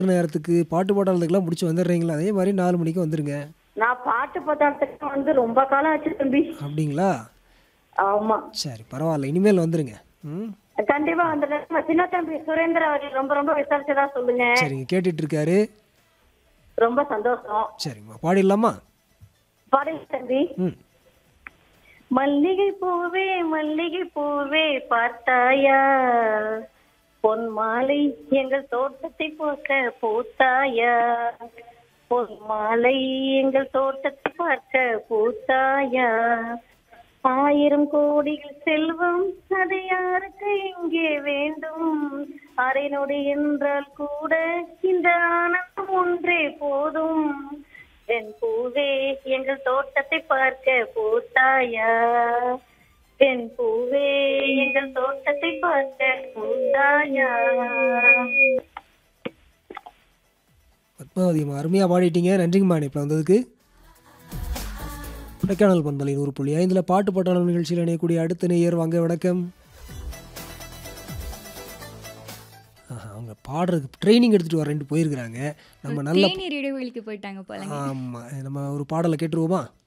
நேரத்துக்கு பாட்டு பாடுறதுக்கெல்லாம் முடிச்சு வந்துடுறீங்களா அதே மாதிரி நாலு மணிக்கு வந்துருங்க நான் பாட்டு பதார்த்தத்துக்கு வந்து ரொம்ப காலம் ஆச்சு தம்பி அப்படிங்களா ஆமா சரி பரவாயில்ல இனிமேல் வந்துருங்க ம் கண்டிப்பா வந்துடுறேன் சின்ன தம்பி சுரேந்திர அவர்கள் ரொம்ப ரொம்ப விசாரிச்சதா சொல்லுங்க சரிங்க கேட்டுட்டு இருக்காரு ரொம்ப சந்தோஷம் சரிங்கம்மா பாடிடலாமா பாருங்க தம்பி ம் மல்லிகை பூவே மல்லிகை பூவே பார்த்தாயா பொன் மாலை எங்கள் தோட்டத்தை போக்க பூத்தாயா பொன் மாலை எங்கள் தோட்டத்தை பார்க்க பூத்தாயா ஆயிரம் கோடிகள் செல்வம் அது யாருக்கு இங்கே வேண்டும் அரை நொடி என்றால் கூட இந்த ஆனந்தம் ஒன்றே போதும் என் பூவே எங்கள் தோட்டத்தை பார்க்க பூத்தாயா என் பூவே எங்கள் தோட்டத்தை பார்க்க பூத்தாயா பத்மாவதிம்மா அருமையாக பாடிட்டீங்க நன்றிங்கம்மா இப்போ வந்ததுக்கு கொடைக்கானல் பந்தலை நூறு புள்ளி ஐந்தில் பாட்டு பாட்டாளர் நிகழ்ச்சியில் இணையக்கூடிய அடுத்த நேயர் வாங்க வணக்கம் ஆஹா, அவங்க பாடுறதுக்கு ட்ரைனிங் எடுத்துகிட்டு வரேன்ட்டு போயிருக்கிறாங்க நம்ம நல்ல தேநீர் இடைவெளிக்கு போயிட்டாங்க போல ஆமாம் நம்ம ஒரு பாடலை கேட்டுருவோமா